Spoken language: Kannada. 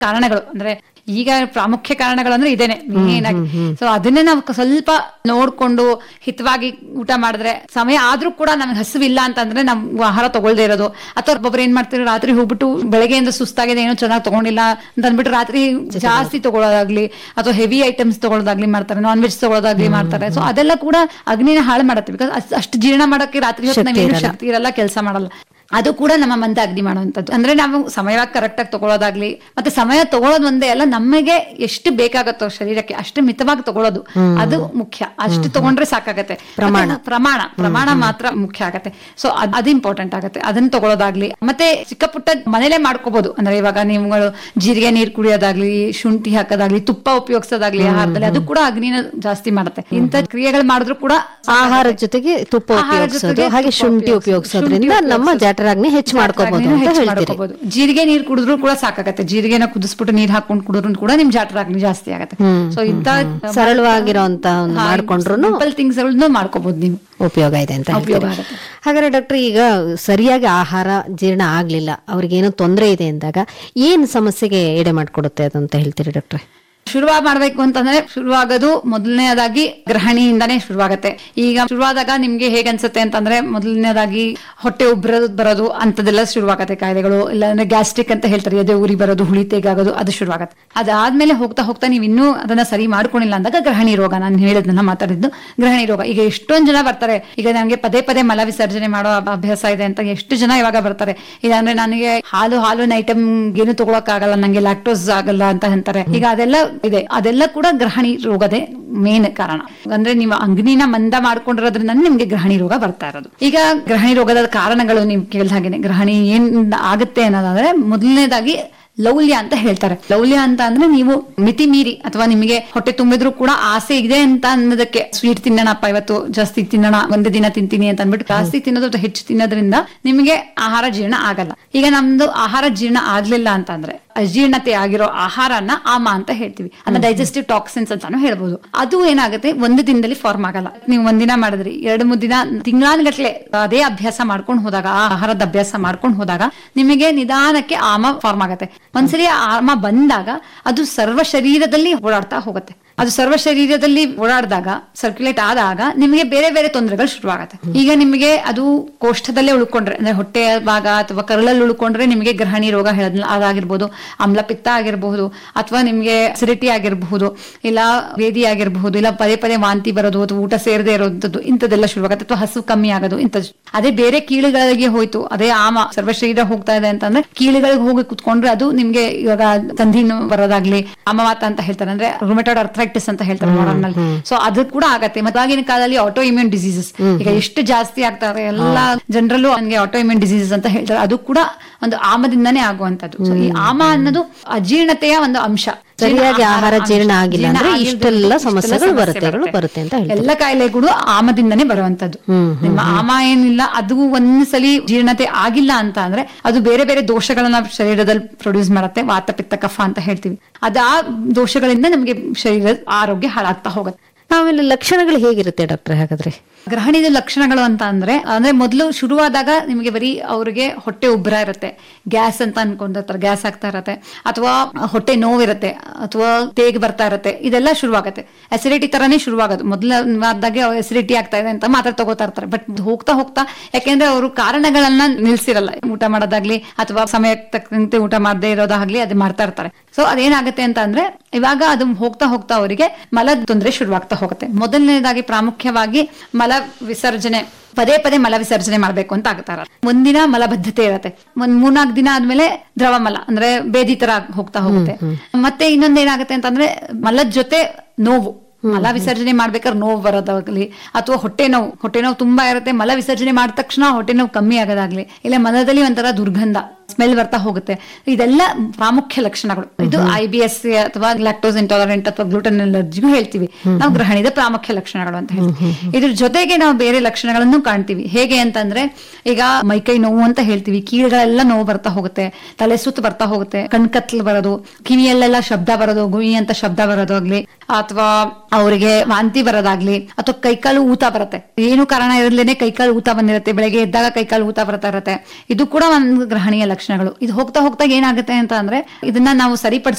ಕಾರಣಗಳು ಅಂದ್ರೆ ಈಗ ಪ್ರಾಮುಖ್ಯ ಕಾರಣಗಳು ಅಂದ್ರೆ ಇದೇನೆ ಮೇನ್ ಆಗಿ ಸೊ ಅದನ್ನೇ ನಾವು ಕ- ಸ್ವಲ್ಪ ನೋಡ್ಕೊಂಡು ಹಿತವಾಗಿ ಊಟ ಮಾಡಿದ್ರೆ ಸಮಯ ಆದ್ರೂ ಕೂಡ ನಮ್ಗೆ ಹಸಿವಿಲ್ಲ ಅಂತಂದ್ರೆ ನಾವು ಆಹಾರ ತಗೊಳ್ದೇ ಇರೋದು ಅಥವಾ ಒಬ್ಬೊಬ್ರು ಏನ್ ಮಾಡ್ತಾರೆ ರಾತ್ರಿ ಹೋಗ್ಬಿಟ್ಟು ಬೆಳಗ್ಗೆಯಿಂದ ಸುಸ್ತಾಗಿದೆ ಏನೋ ಚೆನ್ನಾಗಿ ತಗೊಂಡಿಲ್ಲ ಅಂತ ಅಂದ್ಬಿಟ್ಟು ರಾತ್ರಿ ಜಾಸ್ತಿ ತಗೊಳ್ಳೋದಾಗ್ಲಿ ಅಥವಾ ಹೆವಿ ಐಟಮ್ಸ್ ತಗೊಳ್ಳೋದಾಗ್ಲಿ ಮಾಡ್ತಾರೆ ನಾನ್ ವೆಜ್ ತಗೊಳ್ಳೋದಾಗ್ಲಿ ಮಾಡ್ತಾರೆ ಸೊ ಅದೆಲ್ಲ ಕೂಡ ಅಗ್ನಿನ ಹಾಳು ಮಾಡುತ್ತೆ ಬಿಕಾಸ್ ಅಷ್ಟು ಜೀರ್ಣ ಮಾಡಕ್ಕೆ ರಾತ್ರಿ ಹೊತ್ತು ಶಕ್ತಿ ನಾವೇನು ಇರಲ್ಲ. ಶಕ್ತಿ ಇರಲ್ಲ ಕೆಲಸ ಮಾಡಲ್ಲ ಅದು ಕೂಡ ನಮ್ಮ ಮಂದ ಅಗ್ನಿ ಮಾಡುವಂಥದ್ದು ಅಂದ್ರೆ ನಾವು ಸಮಯವಾಗಿ ಕರೆಕ್ಟ್ ಆಗಿ ತಗೊಳ್ಳೋದಾಗ್ಲಿ ಮತ್ತೆ ಸಮಯ ತಗೊಳ್ಳೋದು ಒಂದೇ ಅಲ್ಲ ನಮಗೆ ಎಷ್ಟು ಬೇಕಾಗತ್ತೋ ಶರೀರಕ್ಕೆ ಅಷ್ಟು ಮಿತವಾಗಿ ತಗೊಳ್ಳೋದು ಅದು ಮುಖ್ಯ ಅಷ್ಟು ತಗೊಂಡ್ರೆ ಸಾಕಾಗತ್ತೆ ಪ್ರಮಾಣ. ಮತ್ತೆ ಪ್ರಮಾಣ ಪ್ರಮಾಣ ಮಾತ್ರ ಮುಖ್ಯ ಆಗತ್ತೆ ಸೊ ಅದು ಇಂಪಾರ್ಟೆಂಟ್ ಆಗತ್ತೆ ಅದನ್ನ ತಗೊಳ್ಳೋದಾಗ್ಲಿ ಮತ್ತೆ ಚಿಕ್ಕ ಪುಟ್ಟ ಮನೇಲೆ ಮಾಡ್ಕೋಬಹುದು ಅಂದ್ರೆ ಇವಾಗ ನೀವುಗಳು ಜೀರಿಗೆ ನೀರ್ ಕುಡಿಯೋದಾಗ್ಲಿ ಶುಂಠಿ ಹಾಕೋದಾಗ್ಲಿ ತುಪ್ಪ ಉಪಯೋಗಿಸೋದಾಗ್ಲಿ ಆಹಾರದಲ್ಲಿ ಅದು ಕೂಡ ಅಗ್ನಿನ ಜಾಸ್ತಿ ಮಾಡುತ್ತೆ ಇಂಥ ಕ್ರಿಯೆಗಳು ಮಾಡಿದ್ರು ಕೂಡ ಆಹಾರದ ಜೊತೆಗೆ ತುಪ್ಪ ಆಹಾರ ಉಪಯೋಗಿಸೋದು ಜೊತೆಗೆ ಹಾಗೆ ತುಪ್ಪ ಶುಂಠಿ ಉಪಯೋಗಿಸೋದು. ಉಪಯೋಗಿಸೋದ್ರಿಂದ ಶುಂಠಿ ನಮ್ಮ ಉಪಯೋಗಿಸೋದು. ಜಠರಾಗ್ನಿ ಹೆಚ್ಚು ಮಾಡ್ಕೋಬಹುದು ಜಾಠರಾಗ್ನಿನೂ ಅಂತ ಹೆಚ್ಚು ಹೇಳ್ತೀರಿ ಮಾಡ್ಕೋಬಹುದು. ಜೀರಿಗೆ ನೀರ್ ಕುಡಿದ್ರು ಕೂಡ ಸಾಕಾಗತ್ತೆ ಜೀರಿಗೆನ ಕುದಿಸ್ಬಿಟ್ಟು ನೀರ್ ಹಾಕೊಂಡು ಕುಡಿದ್ರು ಕೂಡ ನಿಮ್ ಜಾಠರಾಗ್ನಿ ಜಾಸ್ತಿ ಆಗತ್ತೆ ಸೊ ಇಂತ ಸರಳವಾಗಿರೋಂತ ಒಂದು ಮಾಡ್ಕೊಂಡ್ರುನು ಸಿಂಪಲ್ ಥಿಂಗ್ಸ್ ಗಳನ್ನ ಮಾಡ್ಕೋಬಹುದು ನೀವು ಉಪಯೋಗ ಇದೆ ಅಂತ ಉಪಯೋಗ ಹೇಳ್ತೀರಿ ಆಗುತ್ತೆ. ಹಾಗಾದ್ರೆ ಡಾಕ್ಟರ್ ಈಗ ಸರಿಯಾಗಿ ಆಹಾರ ಜೀರ್ಣ ಆಗ್ಲಿಲ್ಲ ಅವ್ರಿಗೇನೋ ತೊಂದರೆ ಇದೆ ಅಂದಾಗ ಏನ್ ಸಮಸ್ಯೆಗೆ ಎಡೆ ಮಾಡ್ಕೊಡುತ್ತೆ ಅದು ಅಂತ ಹೇಳ್ತೀರಿ ಡಾಕ್ಟ್ರೆ ಶುರುವಾ ಮಾಡ್ಬೇಕು ಅಂತಂದ್ರೆ ಶುರುವಾಗೋದು ಮೊದಲನೇದಾಗಿ ಗ್ರಹಣಿಯಿಂದಾನೇ ಶುರುವಾಗತ್ತೆ ಈಗ ಶುರುವಾದಾಗ ನಿಮ್ಗೆ ಹೇಗ್ ಅನ್ಸುತ್ತೆ ಅಂತಂದ್ರೆ ಮೊದಲನೇದಾಗಿ ಹೊಟ್ಟೆ ಉಬ್ರದು ಬರೋದು ಅಂತದೆಲ್ಲ ಶುರುವಾಗತ್ತೆ ಕಾಯಿಲೆಗಳು ಇಲ್ಲಾಂದ್ರೆ ಗ್ಯಾಸ್ಟ್ರಿಕ್ ಅಂತ ಹೇಳ್ತಾರೆ ಎದೆ ಉರಿ ಬರೋದು ಹುಳಿ ತೆಗಾಗೋದು ಅದು ಶುರುವಾಗತ್ತೆ ಅದಾದ್ಮೇಲೆ ಹೋಗ್ತಾ ಹೋಗ್ತಾ ನೀವು ಇನ್ನೂ ಅದನ್ನ ಸರಿ ಮಾಡ್ಕೊಂಡಿಲ್ಲ ಅಂದಾಗ ಗ್ರಹಣಿ ರೋಗ ನಾನು ಹೇಳಿದ್ನ ಮಾತಾಡಿದ್ದು ಗ್ರಹಣಿ ರೋಗ ಈಗ ಎಷ್ಟೊಂದ್ ಜನ ಬರ್ತಾರೆ ಈಗ ನನಗೆ ಪದೇ ಪದೇ ಮಲ ವಿಸರ್ಜನೆ ಮಾಡೋ ಅಭ- ಅಭ್ಯಾಸ ಇದೆ ಅಂತ ಎಷ್ಟು ಜನ ಇವಾಗ ಬರ್ತಾರೆ ಇಲ್ಲಾಂದ್ರೆ ನನಗೆ ಹಾಲು ಹಾಲಿನ ಐಟಮ್ ಏನು ತಗೊಳಕ್ ಆಗಲ್ಲ ನಂಗೆ ಲ್ಯಾಕ್ಟೋಸ್ ಆಗಲ್ಲ ಅಂತ ಅಂತಾರೆ ಈಗ ಅದೆಲ್ಲ ಇದೆ ಅದೆಲ್ಲ ಕೂಡ ಗ್ರಹಣಿ ರೋಗದೇ ಮೇನ್ ಕಾರಣ ಅಂದ್ರೆ ನೀವು ಅಗ್ನಿನ ಮಂದ ಮಾಡ್ಕೊಂಡಿರೋದ್ರಿಂದ ನಿಮ್ಗೆ ಗ್ರಹಣಿ ರೋಗ ಬರ್ತಾ ಇರೋದು ಈಗ ಗ್ರಹಣಿ ರೋಗದ ಕಾರಣಗಳು ನೀವು ಕೇಳಿದ ಹಾಗೇನೆ ಗ್ರಹಣಿ ಏನ್ ಆಗುತ್ತೆ ಅನ್ನೋದಾದ್ರೆ ಮೊದಲನೇದಾಗಿ ಲೌಲ್ಯ ಅಂತ ಹೇಳ್ತಾರೆ ಲೌಲ್ಯ ಅಂತ ಅಂದ್ರೆ ನೀವು ಮಿತಿ ಮೀರಿ ಅಥವಾ ನಿಮಗೆ ಹೊಟ್ಟೆ ತುಂಬಿದ್ರು ಕೂಡ ಆಸೆ ಇದೆ ಅಂತ ಅನ್ನೋದಕ್ಕೆ ಸ್ವೀಟ್ ತಿನ್ನೋಣಪ್ಪ ಇವತ್ತು ಜಾಸ್ತಿ ತಿನ್ನೋಣ ಒಂದೇ ದಿನ ತಿಂತೀನಿ ಅಂತ ಅಂದ್ಬಿಟ್ಟು ಜಾಸ್ತಿ ತಿನ್ನೋದು ಅಥವಾ ಹೆಚ್ಚು ತಿನ್ನೋದ್ರಿಂದ ನಿಮಗೆ ಆಹಾರ ಜೀರ್ಣ ಆಗಲ್ಲ ಈಗ ನಮ್ದು ಆಹಾರ ಜೀರ್ಣ ಆಗ್ಲಿಲ್ಲ ಅಂತಂದ್ರೆ ಅಜೀರ್ಣತೆ ಆಗಿರೋ ಆಹಾರನ ಆಮ ಅಂತ ಹೇಳ್ತೀವಿ ಅಂದ್ರೆ ಡೈಜೆಸ್ಟಿವ್ ಟಾಕ್ಸಿನ್ಸ್ ಅಂತಾನು ಹೇಳ್ಬೋದು ಅದು ಏನಾಗುತ್ತೆ ಒಂದು ದಿನದಲ್ಲಿ ಫಾರ್ಮ್ ಆಗಲ್ಲ ನೀವು ಒಂದಿನ ಮಾಡಿದ್ರಿ ಎರಡು ಮೂರು ದಿನ ತಿಂಗಳಾನ್ಗಟ್ಲೆ ಅದೇ ಅಭ್ಯಾಸ ಮಾಡ್ಕೊಂಡು ಹೋದಾಗ ಆ ಆಹಾರದ ಅಭ್ಯಾಸ ಮಾಡ್ಕೊಂಡು ಹೋದಾಗ ನಿಮಗೆ ನಿಧಾನಕ್ಕೆ ಆಮ ಫಾರ್ಮ್ ಆಗತ್ತೆ ಒಂದ್ಸರಿ ಆ ಆಮ ಬಂದಾಗ ಅದು ಸರ್ವ ಶರೀರದಲ್ಲಿ ಓಡಾಡ್ತಾ ಹೋಗುತ್ತೆ ಅದು ಸರ್ವ ಶರೀರದಲ್ಲಿ ಓಡಾಡಿದಾಗ ಸರ್ಕ್ಯುಲೇಟ್ ಆದಾಗ ನಿಮಗೆ ಬೇರೆ ಬೇರೆ ತೊಂದರೆಗಳು ಶುರುವಾಗುತ್ತೆ ಈಗ ನಿಮಗೆ ಅದು ಕೋಷ್ಠದಲ್ಲೇ ಉಳ್ಕೊಂಡ್ರೆ ಅಂದ್ರೆ ಹೊಟ್ಟೆಯ ಭಾಗ ಅಥವಾ ಕರಳಲ್ಲಿ ಉಳ್ಕೊಂಡ್ರೆ ನಿಮಗೆ ಗ್ರಹಣಿ ರೋಗ ಹೇಳದ್ನ ಅದಾಗಿರ್ಬೋದು ಆಮ್ಲಪಿತ್ತ ಆಗಿರಬಹುದು ಅಥವಾ ನಿಮಗೆ ಅಸಿಡಿಟಿ ಆಗಿರಬಹುದು ಇಲ್ಲ ವೇದಿ ಆಗಿರಬಹುದು ಇಲ್ಲ ಪದೇ ಪದೇ ವಾಂತಿ ಬರೋದು ಅಥವಾ ಊಟ ಸೇರದೆ ಇರೋದು ಇಂಥದ್ದೆಲ್ಲ ಶುರುವಾಗುತ್ತೆ ಅಥವಾ ಹಸು ಕಮ್ಮಿ ಆಗೋದು ಇಂಥದ್ದು ಅದೇ ಬೇರೆ ಕೀಳುಗಳಿಗೆ ಹೋಯ್ತು ಅದೇ ಆಮ ಸರ್ವ ಶರೀರ ಹೋಗ್ತಾ ಇದೆ ಅಂತಂದ್ರೆ ಕೀಳುಗಳಿಗೆ ಹೋಗಿ ಕುತ್ಕೊಂಡ್ರೆ ಅದು ನಿಮ್ಗೆ ಇವಾಗ ಸಂಧಿ ನೋವು ಬರೋದಾಗ್ಲಿ ಅಮವಾತ ಅಂತ ಹೇಳ್ತಾರೆ ಅಂದ್ರೆ ರುಮೆಟಾಯ್ಡ್ ಅರ್ಥ್ರೈಟಿಸ್ ಅಂತ ಹೇಳ್ತಾರೆ ಮಾಡರ್ನ್ ನಲ್ಲಿ ಸೊ ಅದು ಕೂಡ ಆಗತ್ತೆ ಮತ್ತೆ ಆಗಿನ ಕಾಲದಲ್ಲಿ ಆಟೋ ಇಮ್ಯೂನ್ ಡಿಸೀಸಸ್ ಈಗ ಎಷ್ಟು ಜಾಸ್ತಿ ಆಗ್ತಾರೆ ಎಲ್ಲಾ ಜನರಲ್ಲೂ ನನಗೆ ಆಟೋ ಇಮ್ಯೂನ್ ಡಿಸೀಸಸ್ ಅಂತ ಹೇಳ್ತಾರೆ ಅದು ಕೂಡ ಒಂದು ಆಮದಿಂದಾನೇ ಆಗುವಂತದ್ದು So, ಈ ಆಮ ಅನ್ನೋದು ಅಜೀರ್ಣತೆಯ ಒಂದು ಅಂಶ ಸರಿಯಾಗಿ ಆಹಾರ ಅಂಶ. ಜೀರ್ಣ ಆಗಿಲ್ಲ ಜೀರ್ಣ ಅಂದ್ರೆ ಆಗಿಲ್ದೇ ಇಷ್ಟೆಲ್ಲ ಇಷ್ಟೆಲ್ಲ ಸಮಸ್ಯೆಗಳು ಸಮಸ್ಯೆ ಬರುತ್ತೆ ಬರುತ್ತೆ ಅಂತ ಹೇಳ್ತೀವಿ ಎಲ್ಲ ಕಾಯಿಲೆಗಳು ಆಮದಿಂದನೇ ಬರುವಂತದ್ದು ನಿಮ್ಮ ಆಮ ಏನಿಲ್ಲ ಅದು ಒಂದ್ಸಲಿ ಜೀರ್ಣತೆ ಆಗಿಲ್ಲ ಅಂತ ಅಂದ್ರೆ ಅದು ಬೇರೆ ಬೇರೆ ದೋಷಗಳನ್ನ ಶರೀರದಲ್ಲಿ ಪ್ರೊಡ್ಯೂಸ್ ಮಾಡುತ್ತೆ ವಾತ ಪಿತ್ತ ಕಫ ಅಂತ ಹೇಳ್ತೀವಿ ಅದ ಆ ದೋಷಗಳಿಂದ ನಮಗೆ ಶರೀರದ ಆರೋಗ್ಯ ಹಾಳಾಗ್ತಾ ಹೋಗುತ್ತೆ ಆಮೇಲೆ ಲಕ್ಷಣಗಳು ಹೇಗಿರುತ್ತೆ ಡಾಕ್ಟರ್ ಹಾಗಾದ್ರೆ ಗ್ರಹಣಿದ ಲಕ್ಷಣಗಳು ಅಂತ ಅಂದ್ರೆ ಅಂದ್ರೆ ಮೊದಲು ಶುರುವಾದಾಗ ನಿಮಗೆ ಬರೀ ಅವ್ರಿಗೆ ಹೊಟ್ಟೆ ಉಬ್ಬರ ಇರುತ್ತೆ ಗ್ಯಾಸ್ ಅಂತ ಅನ್ಕೊಂಡಿರ್ತಾರೆ ಗ್ಯಾಸ್ ಆಗ್ತಾ ಇರತ್ತೆ ಅಥವಾ ಹೊಟ್ಟೆ ನೋವಿರುತ್ತೆ ಅಥವಾ ತೇಗ್ ಬರ್ತಾ ಇರತ್ತೆ ಇದೆಲ್ಲ ಶುರುವಾಗುತ್ತೆ ಅಸಿಡಿಟಿ ತರಾನೇ ಶುರುವಾಗೋದು ಮೊದಲನೇದಾಗೆ ಅಸಿಡಿಟಿ ಆಗ್ತಾ ಇದೆ ಅಂತ ಮಾತ್ರ ತಗೋತಾ ಇರ್ತಾರೆ ಬಟ್ ಹೋಗ್ತಾ ಹೋಗ್ತಾ ಯಾಕೆಂದ್ರೆ ಅವರು ಕಾರಣಗಳನ್ನ ನಿಲ್ಸಿರಲ್ಲ ಊಟ ಮಾಡೋದಾಗ್ಲಿ ಅಥವಾ ಸಮಯಕ್ಕೆ ತಕ್ಕಂತೆ ಊಟ ಮಾಡದೇ ಇರೋದಾಗ್ಲಿ ಅದು ಮಾಡ್ತಾ ಇರ್ತಾರೆ ಸೊ ಅದೇನಾಗುತ್ತೆ ಅಂತ ಅಂದ್ರೆ ಇವಾಗ ಅದು ಹೋಗ್ತಾ ಹೋಗ್ತಾ ಅವರಿಗೆ ಮಲದ ತೊಂದರೆ ಶುರುವಾಗ್ತಾ ಹೋಗುತ್ತೆ ಮೊದಲನೇದಾಗಿ ಪ್ರಾಮುಖ್ಯವಾಗಿ ಮಲ ವಿಸರ್ಜನೆ ಪದೇ ಪದೇ ಮಲ ವಿಸರ್ಜನೆ ಮಾಡ್ಬೇಕು ಅಂತ ಆಗ್ತಾರ ಒಂದಿನ ಮಲಬದ್ಧತೆ ಇರತ್ತೆ ಒಂದ್ ಮೂರ್ನಾಲ್ಕು ದಿನ ಆದ್ಮೇಲೆ ದ್ರವ ಮಲ ಅಂದ್ರೆ ಬೇದಿ ತರ ಹೋಗ್ತಾ ಹೋಗುತ್ತೆ ಮತ್ತೆ ಇನ್ನೊಂದ್ ಏನಾಗುತ್ತೆ ಅಂತಂದ್ರೆ ಮಲದ ಜೊತೆ ನೋವು ಮಲ ವಿಸರ್ಜನೆ ಮಾಡ್ಬೇಕಾದ್ರೆ ನೋವು ಬರೋದಾಗ್ಲಿ ಅಥವಾ ಹೊಟ್ಟೆ ನೋವು ಹೊಟ್ಟೆ ನೋವು ತುಂಬಾ ಇರುತ್ತೆ ಮಲ ವಿಸರ್ಜನೆ ಮಾಡಿದ ತಕ್ಷಣ ಹೊಟ್ಟೆ ನೋವು ಕಮ್ಮಿ ಆಗೋದಾಗ್ಲಿ ಇಲ್ಲ ಮಲದಲ್ಲಿ ಒಂಥರ ದುರ್ಗಂಧ ಸ್ಮೆಲ್ ಬರ್ತಾ ಹೋಗುತ್ತೆ ಇದೆಲ್ಲ ಪ್ರಾಮುಖ್ಯ ಲಕ್ಷಣಗಳು ಇದು ಐ ಬಿ ಎಸ್ ಅಥವಾ ಲ್ಯಾಕ್ಟೋಸ್ ಇಂಟಾಲರೆಂಟ್ ಅಥವಾ ಗ್ಲೂಟನ್ ಅಲರ್ಜಿಗೂ ಹೇಳ್ತೀವಿ ನಾವು ಗ್ರಹಣಿದ ಪ್ರಾಮುಖ್ಯ ಲಕ್ಷಣಗಳು ಅಂತ ಹೇಳ್ತೀವಿ ಇದ್ರ ಜೊತೆಗೆ ನಾವು ಬೇರೆ ಲಕ್ಷಣಗಳನ್ನು ಕಾಣ್ತೀವಿ ಹೇಗೆ ಅಂತಂದ್ರೆ ಈಗ ಮೈಕೈ ನೋವು ಅಂತ ಹೇಳ್ತೀವಿ ಕೀಳುಗಳೆಲ್ಲ ನೋವು ಬರ್ತಾ ಹೋಗುತ್ತೆ ತಲೆ ಸುತ್ತು ಬರ್ತಾ ಹೋಗುತ್ತೆ ಕಣ್ಕತ್ಲು ಬರೋದು ಕಿವಿಯಲ್ಲೆಲ್ಲ ಶಬ್ದ ಬರೋದು ಗುಯಿ ಅಂತ ಶಬ್ದ ಬರೋದು ಆಗ್ಲಿ ಅಥವಾ ಅವರಿಗೆ ವಾಂತಿ ಬರೋದಾಗ್ಲಿ ಅಥವಾ ಕೈಕಾಲು ಊತ ಬರುತ್ತೆ ಏನು ಕಾರಣ ಇರಲೇನೆ ಕೈಕಾಲು ಊತ ಬಂದಿರುತ್ತೆ ಬೆಳಗ್ಗೆ ಎದ್ದಾಗ ಕೈಕಾಲು ಊತ ಬರ್ತಾ ಇರುತ್ತೆ ಇದು ಕೂಡ ಒಂದು ಗ್ರಹಣೀಯ ಲಕ್ಷಣಗಳು ಇದು ಹೋಗ್ತಾ ಹೋಗ್ತಾ ಏನಾಗುತ್ತೆ ಅಂತ ಅಂದ್ರೆ ಇದನ್ನ ನಾವು ಸರಿಪಡಿಸ